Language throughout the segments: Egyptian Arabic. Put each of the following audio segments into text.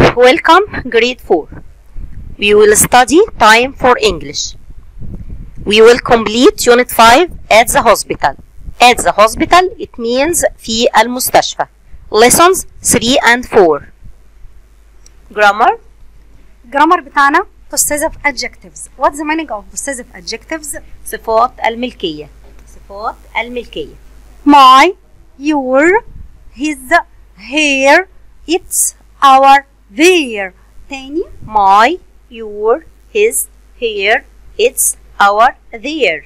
Welcome, grade 4. We will study time for English. We will complete unit 5 at the hospital. At the hospital, it means في المستشفى. Lessons 3 and 4. Grammar الجرامر بتاعنا possessive adjectives what's the meaning of possessive adjectives صفات الملكية. صفات الملكية. my your his her its our their تاني My, your, his, here, its, our, their.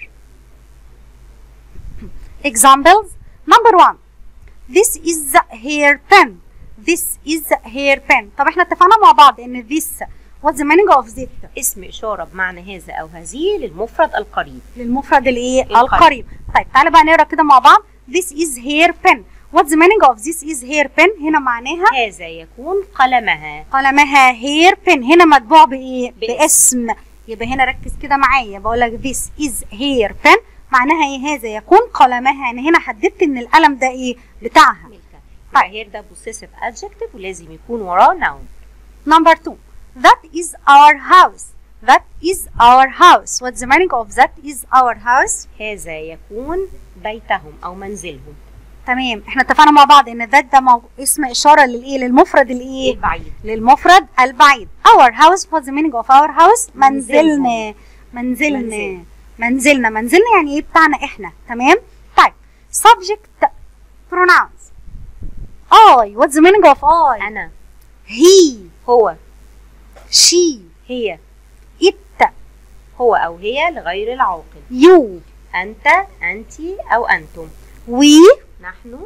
examples number one this is hair pen this is hair pen طب احنا اتفقنا مع بعض ان this what's the meaning of this اسم إشارة بمعنى هذا أو هذه للمفرد القريب. للمفرد الايه القريب. القريب طيب تعالى بقى نقرا كده مع بعض this is hair pen what's the meaning of this is hair pen هنا معناها هذا يكون قلمها. قلمها هير بن هنا مطبوع بايه باسم. باسم يبقى هنا ركز كده معايا بقول لك this is hair pen معناها ايه هذا يكون قلمها انا هنا حددت ان القلم ده ايه بتاعها ملكة. فهير ده possessive adjective ولازم يكون وراه noun. number two that is our house that is our house what's the meaning of that is our house هذا يكون بيتهم أو منزلهم. تمام احنا اتفقنا مع بعض ان that ده مو... اسم اشاره للايه للمفرد الايه البعيد. للمفرد البعيد our house what's the meaning of our house منزلنا منزلنا منزل. منزلنا منزلنا يعني ايه بتاعنا احنا تمام طيب subject pronouns I what's the meaning of I أنا he هو she هي it هو أو هي لغير العاقل. you أنت أنت أو أنتم. we نحن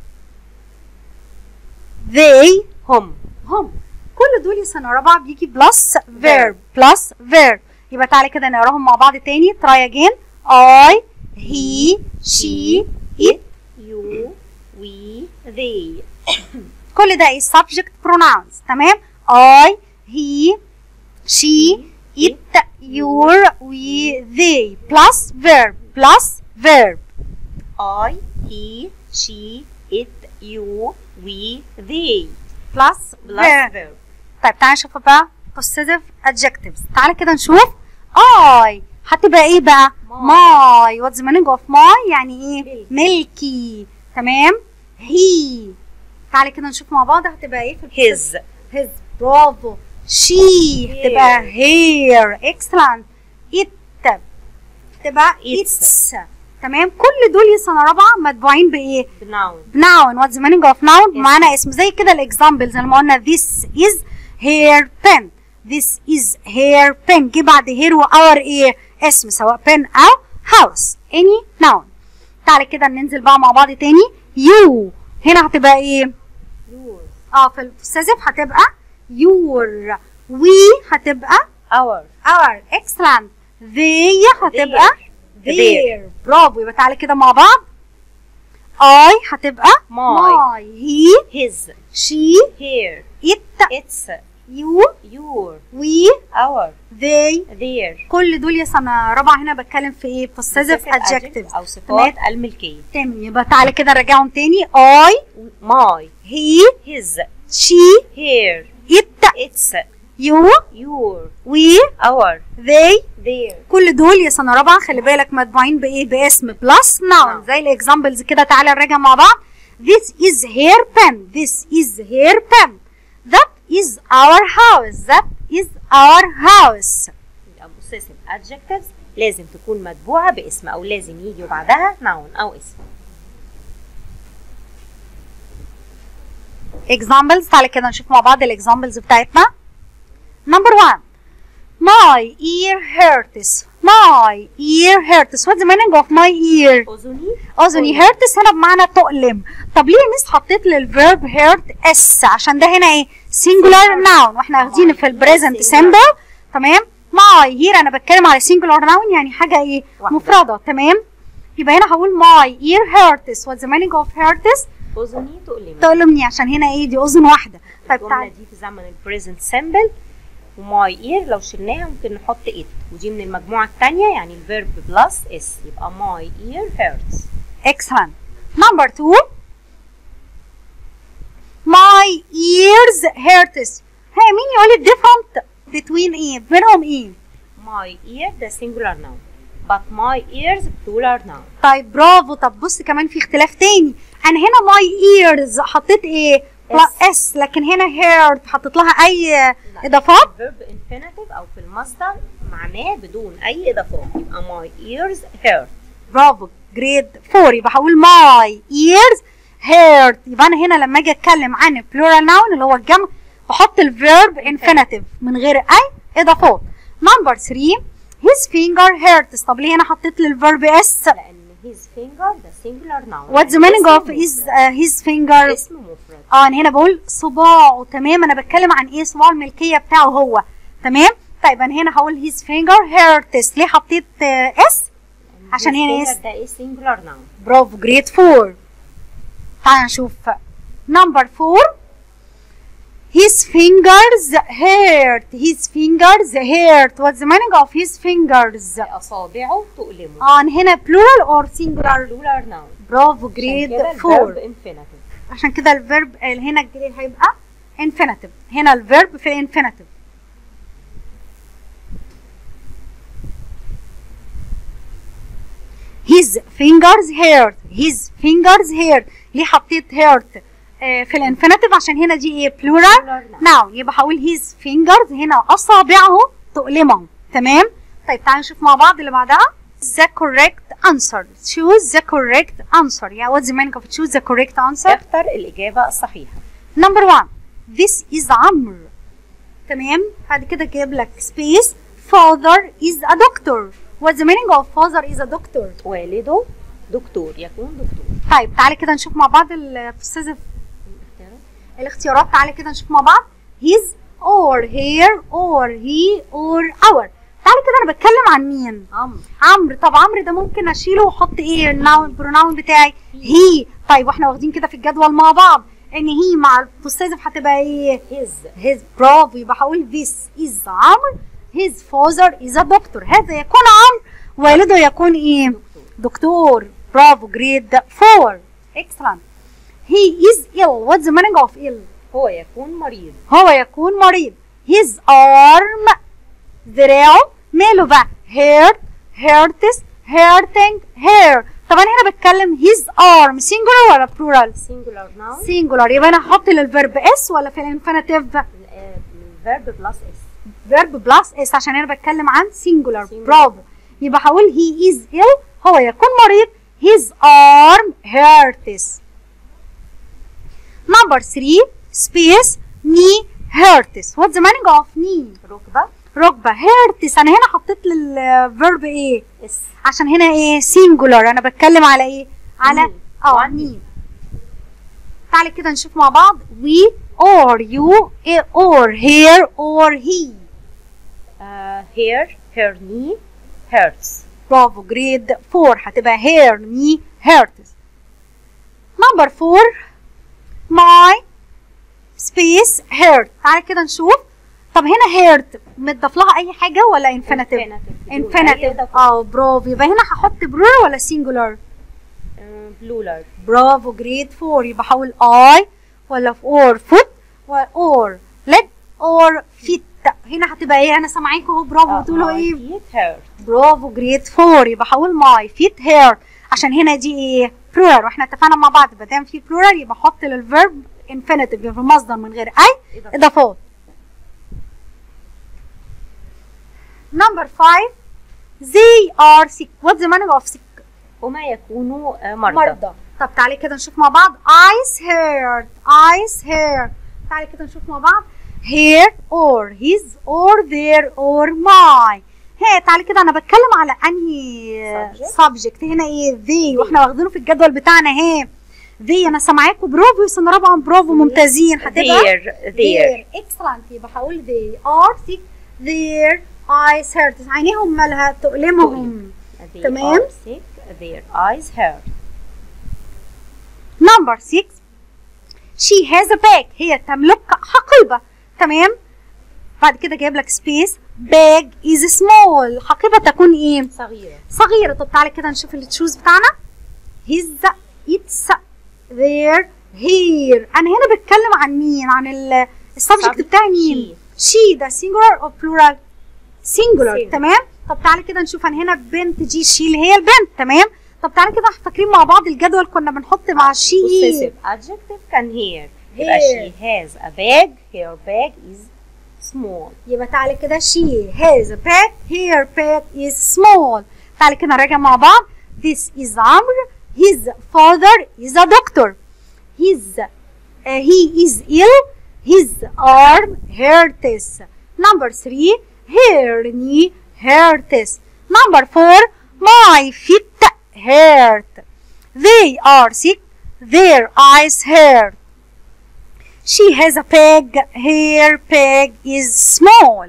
they هم. هم كل دول يا سنه رابعه بيجي بلس verb بلس verb يبقى تعالى كده نقراهم مع بعض تاني try again I he she it you we they. كل ده ايه subject pronouns تمام I he she it your we they plus verb plus verb I, he, she, it, you, we, they. plus Plus verb verb. طيب تعالى نشوف بقى possessive adjectives تعالى كده نشوف I هتبقى ايه بقى my what's the meaning of my يعني ايه ملكي تمام he تعالى كده نشوف مع بعض هتبقى ايه في His. his برافو she هتبقى here excellent it تبقى Its. its تمام كل دول يا سنه رابعه مطبوعين بايه Noun. noun what's the meaning of noun اسم. معنى اسم زي كده الاكزامبلز لما قلنا this is hair pen this is hair pen جه بعد hair و our ايه اسم سواء pen او house any noun تعالى كده ننزل بقى مع بعض تاني you هنا هتبقى ايه Yours. اه في البوسيسيف هتبقى your we هتبقى Our. our excellent they هتبقى Their. their برافو يبقى تعالى كده مع بعض I هتبقى My. my he His. she Here. it It's. you Your. we Our. they Their. كل دول يا سنة رابعة هنا بتكلم في ايه possessive adjectives أو صفات الملكية. تمام يبقى تعالى كده نراجعهم تاني I My. he His. she Here. it It's. you Your. we Our. they Their. كل دول يا سنة رابعة خلي بالك مطبوعين بإيه باسم بلس ناون Noun. زي الإكزامبلز كده تعالى نراجع مع بعض This is hair pen This is hair pen That is our house That is our house يبقى possessive adjectives لازم تكون متبوعة باسم أو لازم يجي بعدها noun أو اسم. examples تعالى كده نشوف مع بعض الإكزامبلز بتاعتنا Number one My ear hurts My ear hurts What's the meaning of my ear أذني اذني هيرتس هنا بمعنى تؤلم طب ليه ميس حطيت للفيرب هيرت اس عشان ده هنا ايه سنجولار ناون واحنا واخدينه في البريزنت سيمبل تمام ماي هير انا بتكلم على سنجولار ناون يعني حاجه ايه واحدة. مفرده تمام يبقى هنا هقول ماي اير هيرتس واتس ذا مينينج اوف هيرتس أذني تؤلمني. تؤلمني عشان هنا ايه دي اذن واحده طيب الجملة تعالى دي في زمن البريزنت سيمبل وماي اير لو شلناها ممكن نحط ات ودي من المجموعة التانية يعني الفيرب بلس اس يبقى ماي اير hurts excellent number two my ears hurts ها مين يقول لي different between ايه بينهم ايه my ear ده singular noun but my ears plural noun طيب برافو طب بص كمان في اختلاف تاني انا هنا my ears حطيت ايه S. اس لكن هنا heard حطيت لها اي اضافات verb infinitive او في المصدر معناه بدون اي اضافات يبقى my ears heard برافو جريد 4 يبقى هقول my ears heard يبقى انا هنا لما اجي اتكلم عن plural noun اللي هو الجمع بحط الفيرب infinitive من غير اي اضافات نمبر 3 his finger hurts طب ليه انا حطيت للفيرب اس لان his finger ده singular noun what's the يعني meaning of اسم his مفرد. uh, his finger اسم مفرد اه انا هنا بقول صباعه تمام انا بتكلم عن ايه صباع الملكيه بتاعه هو تمام طيب انا هنا هقول his finger hurts ليه حطيت آه، اس عشان his هنا finger اس ده ايه singular noun برافو جريد 4 تعال نشوف نمبر 4 his fingers hurt his fingers hurt what's the meaning of his fingers اصابعه تؤلمه اه هنا plural or singular plural noun برافو عشان جريد كده 4 الverb infinitive عشان كده الفيرب هنا الجريد هيبقى infinitive هنا الفيرب في infinitive his fingers hurt his fingers hurt ليه حطيت hurt آه في الانفينيتيف عشان هنا دي ايه plural Plural noun. noun يبقى هقول his fingers هنا اصابعه تؤلمه تمام طيب تعالوا نشوف مع بعض اللي بعدها the correct answer choose the correct answer yeah what's the meaning of choose the correct answer اختر الاجابه الصحيحه number one this is عمرو تمام بعد كده جايب لك space father is a doctor what's the meaning of father is a doctor والده دكتور يكون دكتور طيب تعالى كده نشوف مع بعض الاستاذ الاختيارات تعالى كده نشوف مع بعض his or her or he or our تعالى كده انا بتكلم عن مين عمرو عمرو طب عمرو ده ممكن اشيله واحط ايه الناون البروناون بتاعي هي طيب واحنا واخدين كده في الجدول مع بعض ان هي مع البوسيسيف هتبقى ايه his his برافو يبقى هقول this is عمرو his father is a doctor هذا يكون عمرو والده يكون ايه دكتور برافو جريد 4 excellent he is ill what's the meaning of ill هو يكون مريض هو يكون مريض his arm ذراعه ماله بقى hurt hurts hurting hair طب انا هنا بتكلم his arm singular ولا plural singular noun singular يبقى انا هحط للفيرب اس ولا في الانفينيتيف الفيرب بلس اس فيرب بلس اس عشان انا بتكلم عن singular Singular. برافو يبقى هقول he is ill هو يكون مريض his arm hurts number 3 space knee hurts what's the meaning of knee ركبه ركبه هيرتس انا هنا حطيت للفيرب ايه اس عشان هنا ايه سينجولار انا بتكلم على ايه على Knee. اه One ني تعالى كده نشوف مع بعض we or you eh, or here or he uh, here her knee hurts برافو جريد 4 هتبقى hair knee hurts number 4 my space hurt تعالى كده نشوف طب هنا hurt متضاف لها اي حاجه ولا infinitive Infinitive. infinitive اه برافو يبقى هنا هحط plural ولا singular بلولر برافو جريد 4 يبقى هقول I ولا اور foot اور leg اور feet هنا هتبقى ايه انا سامعاكم اهو برافو بتقولوا ايه feet hurt برافو جريد 4 يبقى هقول my feet hurt عشان هنا دي ايه plural واحنا اتفقنا مع بعض ما دام في plural يبقى احط للفيرب infinitive يبقى في المصدر من غير اي إضافة. اضافات number 5 they are sick what's the meaning of sick هما يكونوا آه، مرضى مرضى طب تعالي كده نشوف مع بعض eyes hurt eyes hurt تعالي كده نشوف مع بعض here or his or their or my هي تعالي كده انا بتكلم على انهي Subject. subject هنا ايه they واحنا واخدينه في الجدول بتاعنا اهي they انا سامعاكم برافو يا سنه رابعه برافو ممتازين هتبقى their their excellent يبقى هقول they are sick their eyes hurt عينيهم مالها تؤلمهم they تمام. are sick their eyes hurt نمبر 6 she has a bag هي تملك حقيبة تمام بعد كده جايب لك سبيس bag is small حقيبة تكون ايه صغيرة صغيرة طب تعالى كده نشوف التشوز بتاعنا his it's their here انا هنا بتكلم عن مين عن ال السبجكت بتاعي مين شي ده singular or plural singular Singular. تمام طب تعالى كده نشوف انا هنا بنت دي شي اللي هي البنت تمام طب تعالى كده احنا فاكرين مع بعض الجدول كنا بنحط مع شي ايه possessive adjective كان here يبقى Here. she has a bag her bag is small يبقى تعالى كده she has a bag her bag is small تعالى كده نراجع مع بعض this is عمرو his father is a doctor his uh, he is ill his arm hurts number three her knee hurts number four my feet hurt they are sick their eyes hurt she has a peg. Her peg is small.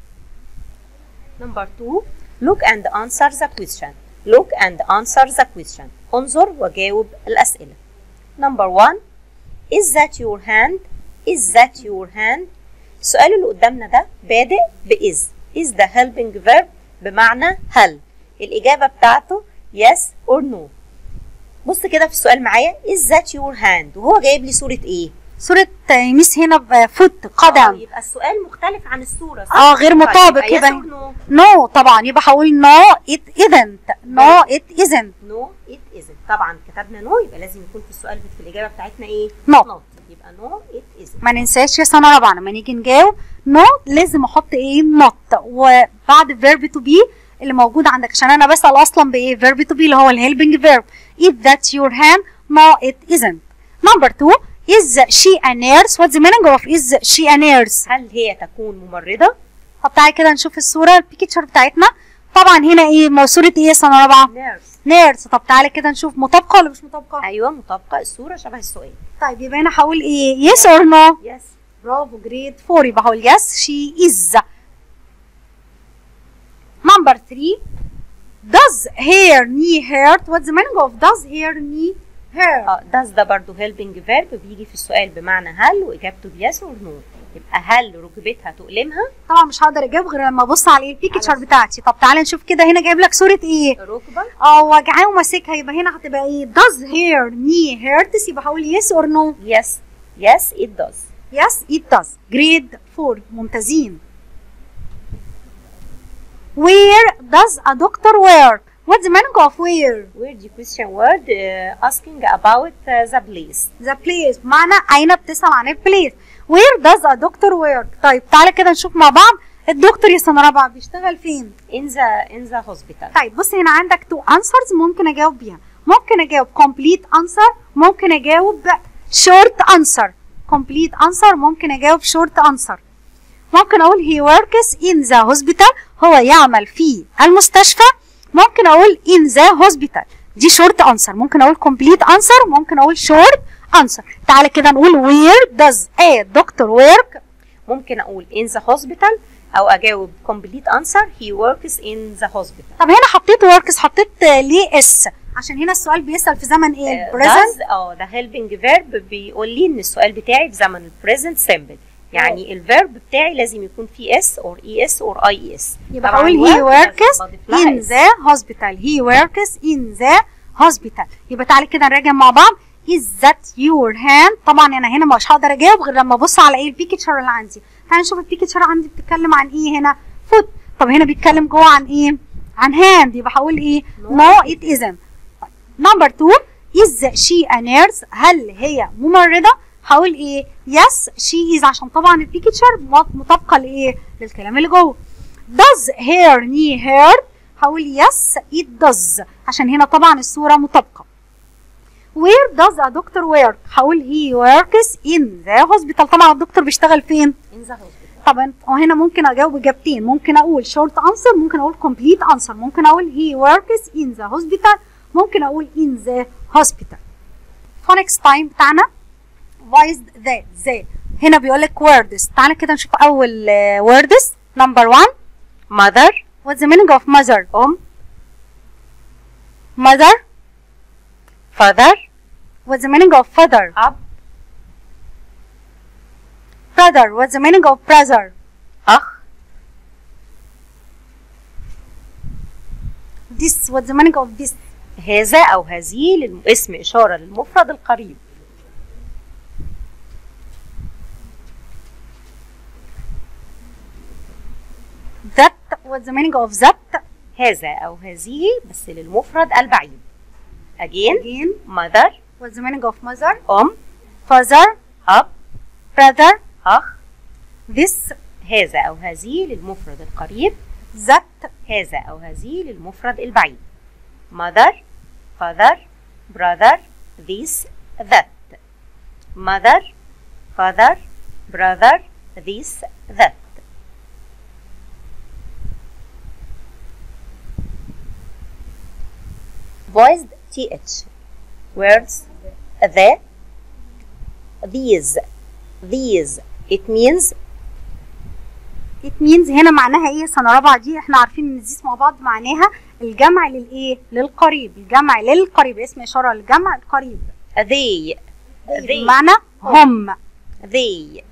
number two look and answer the question look and answer the question انظر وجاوب الأسئلة number one is that your hand is that your hand السؤال اللي قدامنا ده بادئ بإز is the helping verb بمعنى هل الإجابة بتاعته yes or no بص كده في السؤال معايا is that your hand وهو جايب لي صورة ايه صورة ميس هنا بفوت آه، قدم يبقى السؤال مختلف عن الصورة صح؟ اه غير مطابق طيب، يبقى yes or no نو طبعا يبقى هقول نو ات isn't نو ات isn't نو ات ازنت طبعا كتبنا نو يبقى لازم يكون في السؤال في الاجابه بتاعتنا ايه Not. not يبقى نو ات ازنت ما ننساش يا سنة رابعة لما نيجي نجاوب نو لازم احط ايه not وبعد verb to be اللي موجود عندك عشان انا بسأل اصلا بايه verb to be اللي هو الهيلبنج verb if that's your hand no it isn't number two is she a nurse what's the meaning of is she a nurse هل هي تكون ممرضه طب تعالى كده نشوف الصورة البيكتشر بتاعتنا طبعا هنا ايه ما صورة ايه يا سنة رابعة نيرس نيرس طب تعالى كده نشوف مطابقة ولا مش مطابقة ايوه مطابقه الصوره شبه السؤال طيب يبقى هنا هقول ايه yes or no يس برافو جريد 4 يبقى هقول yes she is number 3 does her knee hurt what's the meaning of does her knee hurt اه does ده برضه helping verb بيجي في السؤال بمعنى هل واجابته بيس اور نو يبقى هل ركبتها تؤلمها طبعا مش هقدر اجاوب غير لما ابص على ايه البيكتشر على بتاعتي طب تعالى نشوف كده هنا جايب لك صورة ايه ركبه اه وجعاه وماسكها يبقى هنا هتبقى ايه does her knee hurts يبقى هقول yes or no يس يس it does Yes, it does. Grade 4 ممتازين. Where does a doctor work? What's the meaning of where? where the question word uh, asking about uh, the place The place بمعنى أين بتسأل عن البليس. Where does a doctor work? طيب تعالى كده نشوف مع بعض الدكتور يا سنة رابعة بيشتغل فين؟ in the in the hospital طيب بص هنا عندك two answers ممكن أجاوب بيها. ممكن أجاوب complete answer ممكن أجاوب short answer. complete answer ممكن أجاوب short answer. ممكن أقول he works in the hospital هو يعمل في المستشفى ممكن أقول in the hospital دي short answer ممكن أقول complete answer ممكن أقول short answer تعالى كده نقول where does a doctor work ممكن اقول in the hospital او اجاوب complete answer he works in the hospital طب هنا حطيت works حطيت آه، ليه اس عشان هنا السؤال بيسأل في زمن ايه آه، present does اه ده helping verb بيقول لي ان السؤال بتاعي في زمن البريزنت سيمبل يعني الفيرب بتاعي لازم يكون فيه اس اور اي اس اور اي اس يبقى هقول he works in the hospital he works in the hospital يبقى تعالى كده نراجع مع بعض is that your hand طبعا انا هنا مش هقدر اجاوب غير لما ابص على ايه البيكتشر اللي عندي تعالى نشوف البيكتشر عندي بتتكلم عن ايه هنا foot طب هنا بيتكلم جوه عن ايه عن hand يبقى هقول ايه no it isn't نمبر 2 is she a nurse هل هي ممرضة هقول ايه yes she is عشان طبعا البيكتشر مطابقة لايه للكلام اللي جوه does her knee hurt هقول yes it does عشان هنا طبعا الصورة مطابقة where does a doctor work هقول he works in the hospital طبعا الدكتور بيشتغل فين in the hospital طبعا وهنا ممكن اجاوب اجابتين ممكن اقول short answer ممكن اقول complete answer ممكن اقول he works in the hospital ممكن اقول in the hospital phonics time بتاعنا voice the the هنا بيقول لك words تعالى كده نشوف اول آه، words number one mother what's the meaning of mother ام mother father what's the meaning of father اب brother what's the meaning of brother اخ this what's the meaning of this هذا او هذه للم- اسم اشاره للمفرد القريب what's the meaning of that هذا أو هذه بس للمفرد البعيد again again mother what's the meaning of mother أم father أب brother أخ this هذا أو هذه للمفرد القريب that هذا أو هذه للمفرد البعيد mother father brother this that mother father brother this that voiced th words the these these it means it means هنا معناها ايه سنة رابعة دي احنا عارفين ان this مع بعض معناها الجمع للايه للقريب الجمع للقريب اسم اشارة للجمع القريب they they بمعنى هم they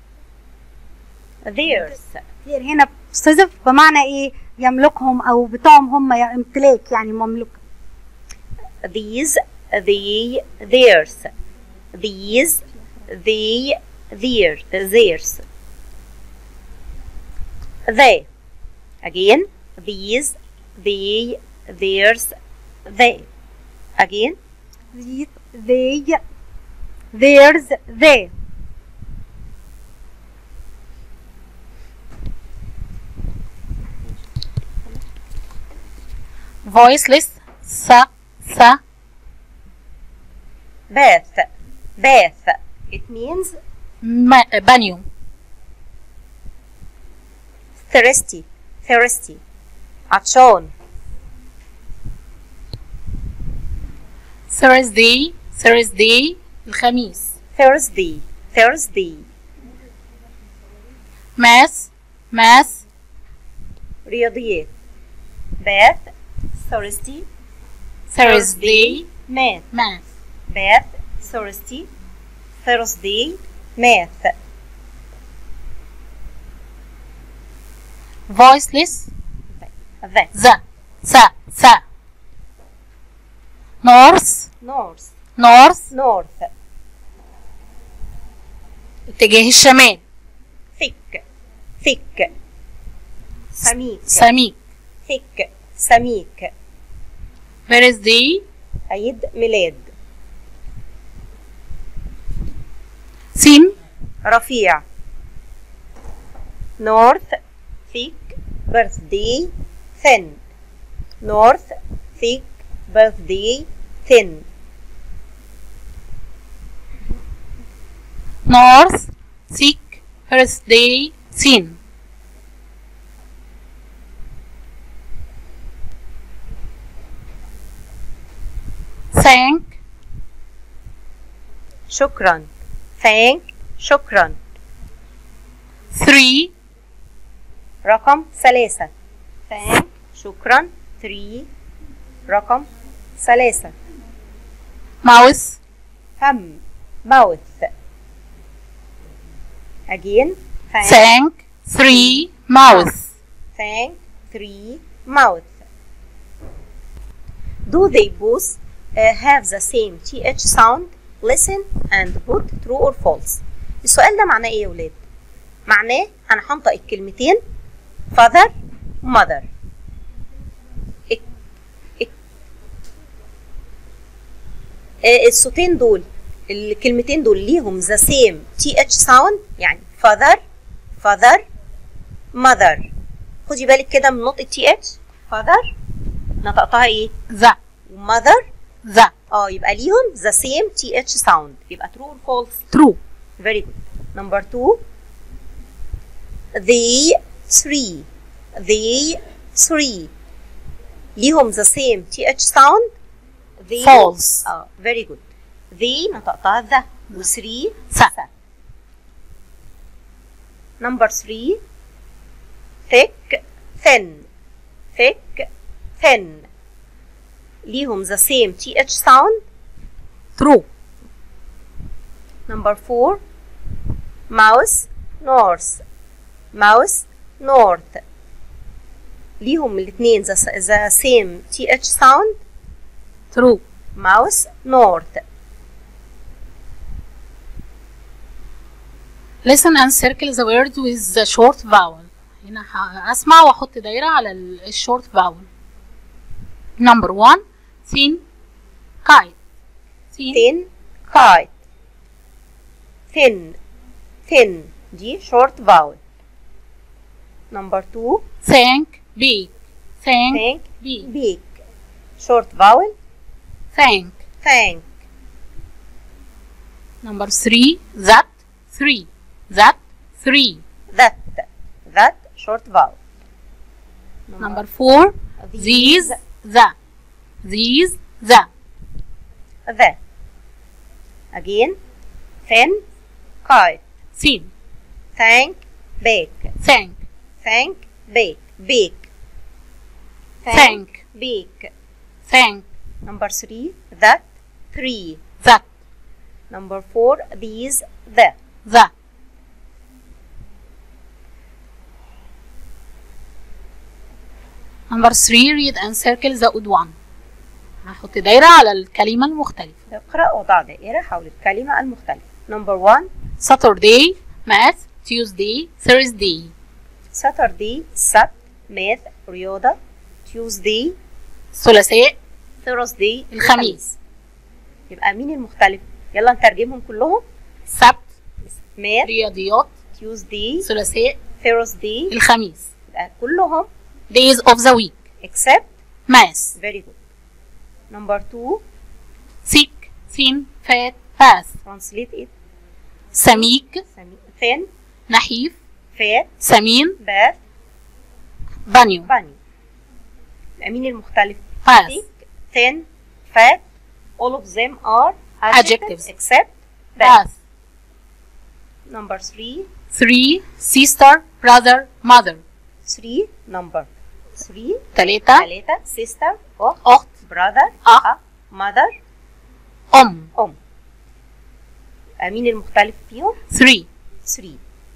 theirs كتير هنا بتصرف بمعنى ايه يملكهم او بتوعهم هم يا امتلاك يعني مملوك these they theirs these they their theirs they again these they theirs they again These, they theirs they voiceless sa sa bath bath it means ma- banyo thirsty thirsty عطشان Thursday Thursday الخميس Thursday Thursday math math رياضيات bath Thursday Thursday math math bath Thursday Thursday math voiceless that the sa sa north north north north اتجاه الشمال thick thick سميك سميك thick سميك birthday عيد ميلاد sim رفيع north thick birthday thin north thick birthday thin north thick birthday thin thank شكرا thank شكرا three رقم ثلاثة thank شكرا three رقم ثلاثة mouth فم mouth again thank thank three mouth thank three mouth do they both uh, have the same th sound listen and put true or false السؤال ده معناه ايه يا ولاد معناه انا هنطق الكلمتين father mother إك إك آه، الصوتين دول الكلمتين دول ليهم the same th sound يعني father father mother خدي بالك كده من نطق تي اتش father نطقتها ايه the mother the اه يبقى ليهم the same th sound يبقى true or false true very good number two they three they three ليهم the same th sound they False. اه very good they نطقتها the و three س. number three thick thin thick thin ليهم the same th sound true number four mouse north mouse north ليهم الاثنين the, the same th sound true mouse north listen and circle the word with the short vowel هنا هسمع واحط دايرة على الشورت فاول نمبر 1 thin kite thin thin kite thin thin دي short vowel number two thank big thank thank big big short vowel thank thank number 3 that 3 that 3 that that short vowel number 4 these the these the the again thin kite thin thank bake thank thank bake bake Thank. bake thank number three that three that number four these the the number 3 read and circle the odd one هحط دايرة على الكلمة المختلفة اقرأ وضع دائرة حول الكلمة المختلفة number one Saturday math Tuesday Thursday Saturday سبت math رياضة Tuesday ثلاثاء Thursday الخميس يبقى مين المختلف يلا نترجمهم كلهم سبت math رياضيات Tuesday ثلاثاء Thursday الخميس يبقى كلهم days of the week except math very good number two thick thin fat fast translate it سميك سمي- thin نحيف fat سمين bath بانيو bunny يبقى مين المختلف fast thick thin fat all of them are adjectives, Adjectives. except bath fast number three three sister brother mother three number three ثلاثة ثلاثة sister أخت أخت brother أخ. أخ mother أم أم يبقى مين المختلف فيهم three three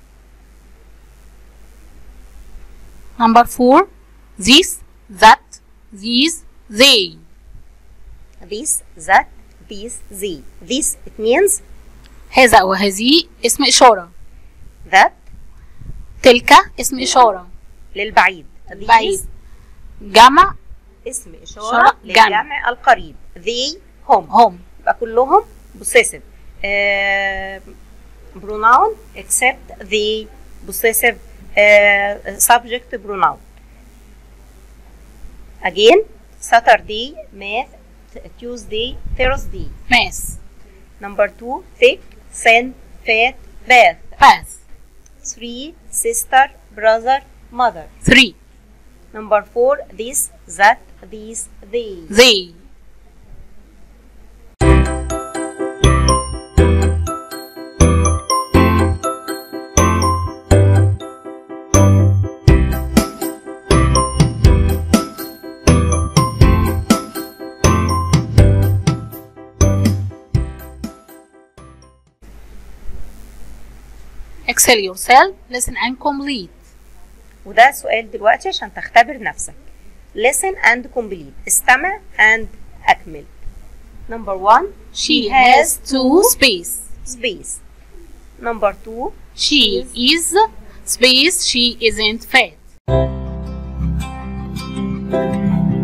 number four this that these they this that these they this it means هذا أو هذه اسم إشارة that تلك اسم إشارة للبعيد بعيد. these جمع اسم إشارة إشارة جمع. للجمع القريب they هم هم يبقى كلهم possessive uh, pronoun except the possessive uh, subject pronoun again Saturday math Tuesday Thursday ماس number two thick thin fat bath pass three sister brother mother three number four this that these they they Excel yourself, listen and complete. وده سؤال دلوقتي عشان تختبر نفسك listen and complete استمع and أكمل number one She has two space. space number two She is space. She isn't fat.